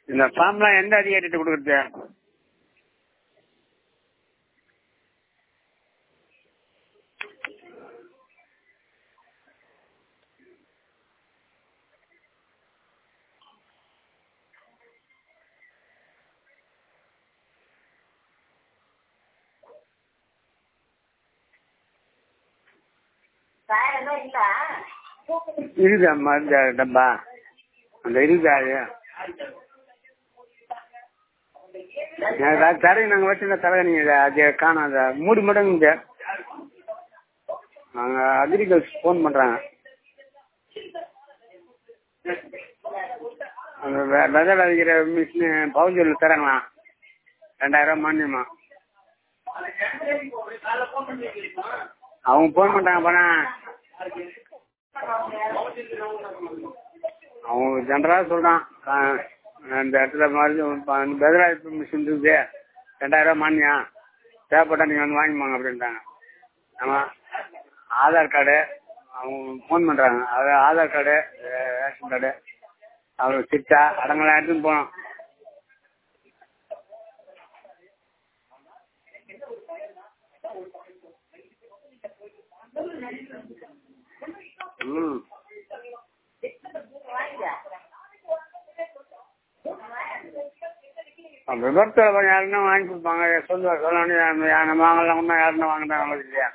இந்த ஃபார்ம்லாம் எந்த அதிகாரிகிட்ட கொடுக்குறது இருக்குதா மருந்து டப்பா அந்த இருக்குதா அது எனக்கு அது தரகு நாங்கள் வச்சிருந்த தரகு நீங்கள் அது காணாத மூடி மட்டும் இங்க நாங்கள் அக்ரிகல்ச்சர் ஃபோன் பண்ணுறாங்க அந்த வெ- விதை விதைக்கிற மிஷின் பவுஞ்சூரில் தராங்களா ரெண்டாயிரம் மானியமா அவங்க ஃபோன் பண்ணுறாங்க போனா அவங்க ஜென்ரலாக சொல்கிறான் இந்த இடத்துல மாதிரி பெதராய்ப்பு மிஷின் இருக்குது ரெண்டாயிரம் மானியம் தேவைப்பட்டா நீங்கள் வந்து வாங்கிப்பாங்க அப்படின்ட்டாங்க ஆமாம் ஆதார் கார்டு அவங்க ஃபோன் பண்ணுறாங்க அது ஆதார் கார்டு ரேஷன் கார்டு அவங்க சிட்டா அடங்கெல்லாம் எடுத்துன்னு போனோம் ம் விபத்தில் யாருன்னா வாங்கி கொடுப்பாங்க சொல்லுவார் சொல்லணும் நம்ம வாங்கலாம் யாருன்னா வாங்கினா நம்மளுக்கு இல்லையா